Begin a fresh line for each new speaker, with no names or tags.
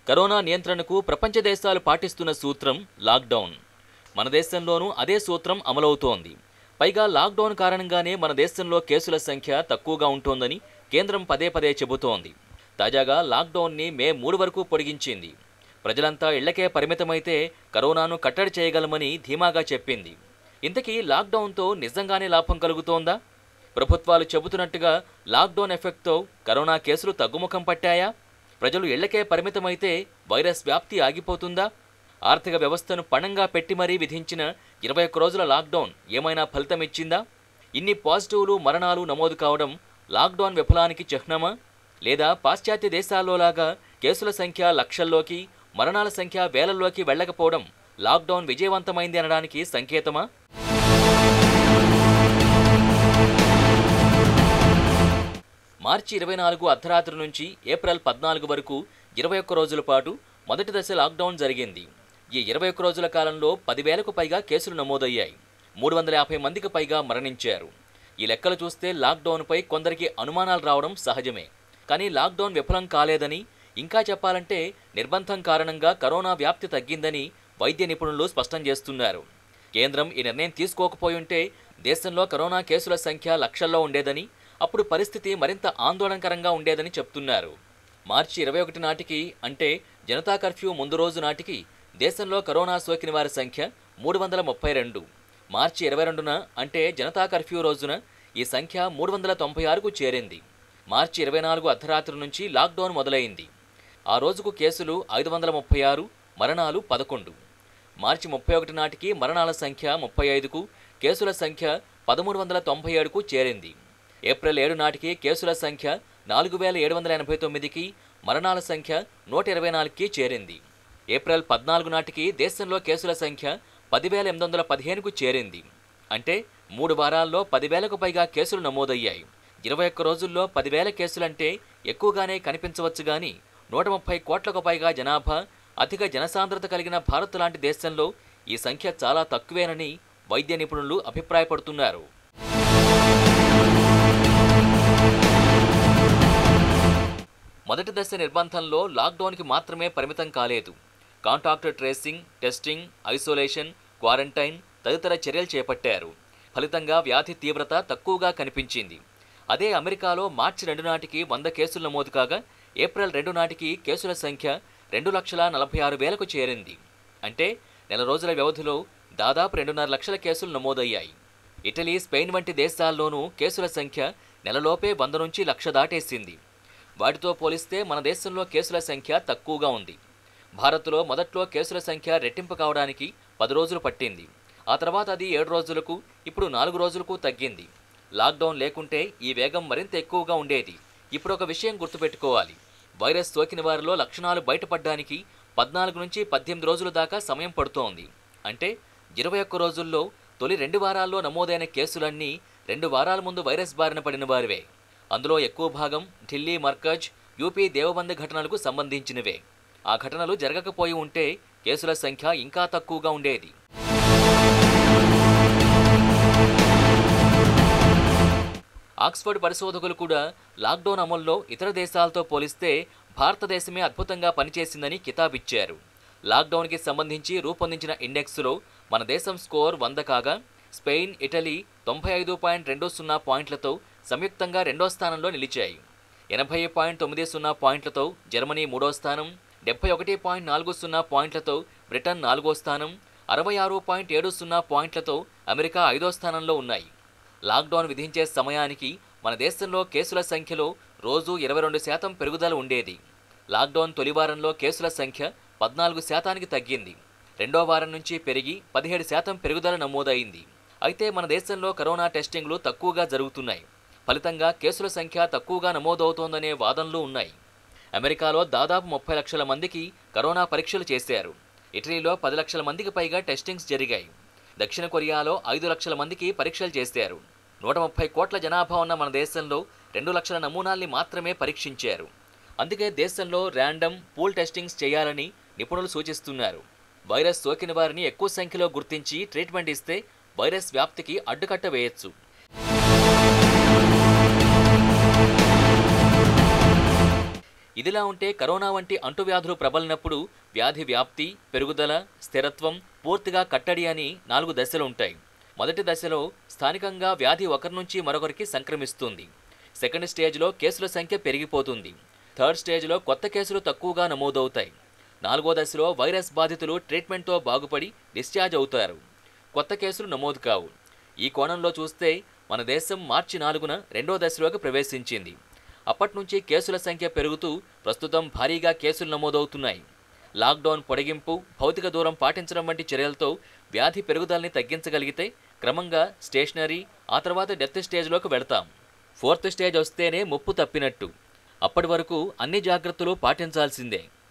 corona నియంత్రణకు ప్రపంచ దేశాలు పాటిస్తున్న సూత్రం లాక్డౌన్ మన దేశంలోనూ అదే సూత్రం అమలవుతోంది పైగా లాక్డౌన్ కారణంగానే మన దేశంలో కేసుల సంఖ్య తక్కువగా ఉంటోందని కేంద్రం పదే పదే చెబుతోంది తాజాగా లాక్డౌన్ని మే మూడు వరకు పొడిగించింది ప్రజలంతా ఇళ్లకే పరిమితమైతే కరోనాను కట్టడి చేయగలమని ధీమాగా చెప్పింది ఇంతకీ లాక్డౌన్తో నిజంగానే లాభం కలుగుతోందా ప్రభుత్వాలు చెబుతున్నట్టుగా లాక్డౌన్ ఎఫెక్ట్తో కరోనా కేసులు తగ్గుముఖం పట్టాయా ప్రజలు ఇళ్లకే పరిమితమైతే వైరస్ వ్యాప్తి ఆగిపోతుందా ఆర్థిక వ్యవస్థను పణంగా పెట్టి మరీ విధించిన ఇరవై ఒక్క రోజుల లాక్డౌన్ ఏమైనా ఫలితమిచ్చిందా ఇన్ని పాజిటివ్లు మరణాలు నమోదు కావడం లాక్డౌన్ విఫలానికి చిహ్నమా లేదా పాశ్చాత్య దేశాల్లోలాగా కేసుల సంఖ్య లక్షల్లోకి మరణాల సంఖ్య వేలల్లోకి వెళ్ళకపోవడం లాక్డౌన్ విజయవంతమైంది అనడానికి సంకేతమా మార్చి ఇరవై నాలుగు అర్ధరాత్రి నుంచి ఏప్రిల్ పద్నాలుగు వరకు ఇరవై ఒక్క రోజుల పాటు మొదటి దశ లాక్డౌన్ జరిగింది ఈ ఇరవై ఒక్క రోజుల కాలంలో పదివేలకు పైగా కేసులు నమోదయ్యాయి మూడు వందల యాభై మందికి పైగా మరణించారు ఈ లెక్కలు చూస్తే లాక్డౌన్పై కొందరికి అనుమానాలు రావడం సహజమే కానీ లాక్డౌన్ విఫలం కాలేదని ఇంకా చెప్పాలంటే నిర్బంధం కారణంగా కరోనా వ్యాప్తి తగ్గిందని వైద్య నిపుణులు స్పష్టం చేస్తున్నారు కేంద్రం ఈ నిర్ణయం తీసుకోకపోయి ఉంటే దేశంలో కరోనా కేసుల సంఖ్య లక్షల్లో ఉండేదని అప్పుడు పరిస్థితి మరింత ఆందోళనకరంగా ఉండేదని చెప్తున్నారు మార్చి ఇరవై ఒకటి నాటికి అంటే జనతా కర్ఫ్యూ ముందు రోజు నాటికి దేశంలో కరోనా సోకిన వారి సంఖ్య మూడు వందల ముప్పై రెండు మార్చి ఇరవై రెండున అంటే జనతా కర్ఫ్యూ రోజున ఈ సంఖ్య మూడు వందల తొంభై ఆరుకు చేరింది మార్చి ఇరవై నాలుగు అర్ధరాత్రి నుంచి లాక్డౌన్ మొదలైంది ఆ రోజుకు కేసులు ఐదు వందల ముప్పై ఆరు మరణాలు పదకొండు మార్చి ముప్పై ఒకటి నాటికి మరణాల సంఖ్య ముప్పై ఐదుకు కేసుల సంఖ్య పదమూడు వందల తొంభై ఏడుకు చేరింది ఏప్రిల్ ఏడు నాటికి కేసుల సంఖ్య నాలుగు వేల ఏడు వందల ఎనభై తొమ్మిదికి మరణాల సంఖ్య నూట ఇరవై నాలుగుకి చేరింది ఏప్రిల్ పద్నాలుగు నాటికి దేశంలో కేసుల సంఖ్య పదివేల ఎనిమిది వందల పదిహేనుకు చేరింది అంటే మూడు వారాల్లో పదివేలకు పైగా కేసులు నమోదయ్యాయి ఇరవై ఒక్క రోజుల్లో పదివేల కేసులంటే ఎక్కువగానే కనిపించవచ్చు గాని నూట ముప్పై కోట్లకు పైగా జనాభా అధిక జనసాంద్రత కలిగిన భారత్ లాంటి దేశంలో ఈ సంఖ్య చాలా తక్కువేనని వైద్య నిపుణులు అభిప్రాయపడుతున్నారు మొదటి దశ నిర్బంధంలో లాక్డౌన్కి మాత్రమే పరిమితం కాలేదు contact tracing testing isolation quarantine తదితర చర్యలు చేపట్టారు ఫలితంగా వ్యాధి తీవ్రత తక్కువగా కనిపించింది అదే అమెరికాలో మార్చి రెండు నాటికి వంద కేసులు నమోదు కాగా ఏప్రిల్ రెండు నాటికి కేసుల సంఖ్య రెండు లక్షల నలభై ఆరు వేలకు చేరింది అంటే నెల రోజుల వ్యవధిలో దాదాపు రెండున్నర లక్షల కేసులు నమోదయ్యాయి ఇటలీ స్పెయిన్ వంటి దేశాల్లోనూ కేసుల సంఖ్య నెలలోపే వంద నుంచి లక్ష దాటేసింది వాటితో పోలిస్తే మన దేశంలో కేసుల సంఖ్య తక్కువగా ఉంది భారత్లో మొదట్లో కేసుల సంఖ్య రెట్టింపు కావడానికి పది రోజులు పట్టింది ఆ తర్వాత అది ఏడు రోజులకు ఇప్పుడు నాలుగు రోజులకు తగ్గింది లాక్డౌన్ లేకుంటే ఈ వేగం మరింత ఎక్కువగా ఉండేది ఇప్పుడు ఒక విషయం గుర్తుపెట్టుకోవాలి వైరస్ సోకిన వారిలో లక్షణాలు బయటపడడానికి పద్నాలుగు నుంచి పద్దెనిమిది రోజుల దాకా సమయం పడుతోంది అంటే ఇరవై ఒక్క రోజుల్లో తొలి రెండు వారాల్లో నమోదైన కేసులన్నీ రెండు వారాల ముందు వైరస్ బారిన పడిన వారివే అందులో ఎక్కువ భాగం ఢిల్లీ మర్కజ్ యూపీ దేవబంద్ ఘటనలకు సంబంధించినవే ఆ ఘటనలు జరగకపోయి ఉంటే కేసుల సంఖ్య ఇంకా తక్కువగా ఉండేది ఆక్స్ఫర్డ్ పరిశోధకులు కూడా లాక్డౌన్ అమల్లో ఇతర దేశాలతో పోలిస్తే భారతదేశమే అద్భుతంగా పనిచేసిందని కితాబిచ్చారు లాక్డౌన్కి సంబంధించి రూపొందించిన ఇండెక్స్లో మన దేశం స్కోర్ వంద కాగా స్పెయిన్ ఇటలీ తొంభై ఐదు పాయింట్ రెండు సున్నా పాయింట్లతో సంయుక్తంగా రెండో స్థానంలో నిలిచాయి ఎనభై పాయింట్ తొమ్మిది సున్నా పాయింట్లతో జర్మనీ మూడో స్థానం డెబ్బై ఒకటి పాయింట్ నాలుగు సున్నా పాయింట్లతో బ్రిటన్ నాలుగో స్థానం అరవై ఆరు పాయింట్ ఏడు సున్నా పాయింట్లతో అమెరికా ఐదో స్థానంలో ఉన్నాయి లాక్డౌన్ విధించే సమయానికి మన దేశంలో కేసుల సంఖ్యలో రోజు ఇరవై రెండు శాతం పెరుగుదల ఉండేది లాక్డౌన్ తొలి వారంలో కేసుల సంఖ్య పద్నాలుగు శాతానికి తగ్గింది రెండో వారం నుంచి పెరిగి పదిహేడు శాతం పెరుగుదల నమోదైంది అయితే మన దేశంలో కరోనా టెస్టింగ్లు తక్కువగా జరుగుతున్నాయి ఫలితంగా కేసుల సంఖ్య తక్కువగా నమోదవుతోందనే వాదనలు ఉన్నాయి అమెరికాలో దాదాపు ముప్పై లక్షల మందికి కరోనా పరీక్షలు చేశారు ఇటలీలో పది లక్షల మందికి పైగా టెస్టింగ్స్ జరిగాయి దక్షిణ కొరియాలో ఐదు లక్షల మందికి పరీక్షలు చేశారు నూట ముప్పై కోట్ల జనాభా ఉన్న మన దేశంలో రెండు లక్షల నమూనాల్ని మాత్రమే పరీక్షించారు అందుకే దేశంలో ర్యాండమ్ పూల్ టెస్టింగ్స్ చేయాలని నిపుణులు సూచిస్తున్నారు వైరస్ సోకిన వారిని ఎక్కువ సంఖ్యలో గుర్తించి ట్రీట్మెంట్ ఇస్తే వైరస్ వ్యాప్తికి అడ్డుకట్ట వేయొచ్చు ఇదిలా ఉంటే కరోనా వంటి అంటువ్యాధులు ప్రబలినప్పుడు వ్యాధి వ్యాప్తి పెరుగుదల స్థిరత్వం పూర్తిగా కట్టడి అని నాలుగు దశలు ఉంటాయి మొదటి దశలో స్థానికంగా వ్యాధి ఒకరి నుంచి మరొకరికి సంక్రమిస్తుంది సెకండ్ స్టేజ్లో కేసుల సంఖ్య పెరిగిపోతుంది థర్డ్ స్టేజ్లో కొత్త కేసులు తక్కువగా నమోదవుతాయి నాలుగో దశలో వైరస్ బాధితులు ట్రీట్మెంట్తో బాగుపడి డిశ్చార్జ్ అవుతారు కొత్త కేసులు నమోదు కావు ఈ కోణంలో చూస్తే మన దేశం మార్చి నాలుగున రెండో దశలోకి ప్రవేశించింది అప్పటి నుంచి కేసుల సంఖ్య పెరుగుతూ ప్రస్తుతం భారీగా కేసులు నమోదవుతున్నాయి లాక్డౌన్ పొడిగింపు భౌతిక దూరం పాటించడం వంటి చర్యలతో వ్యాధి పెరుగుదలని తగ్గించగలిగితే క్రమంగా స్టేషనరీ ఆ తర్వాత డెత్ స్టేజ్లోకి వెళతాం ఫోర్త్ స్టేజ్ వస్తేనే ముప్పు తప్పినట్టు అప్పటి వరకు అన్ని జాగ్రత్తలు పాటించాల్సిందే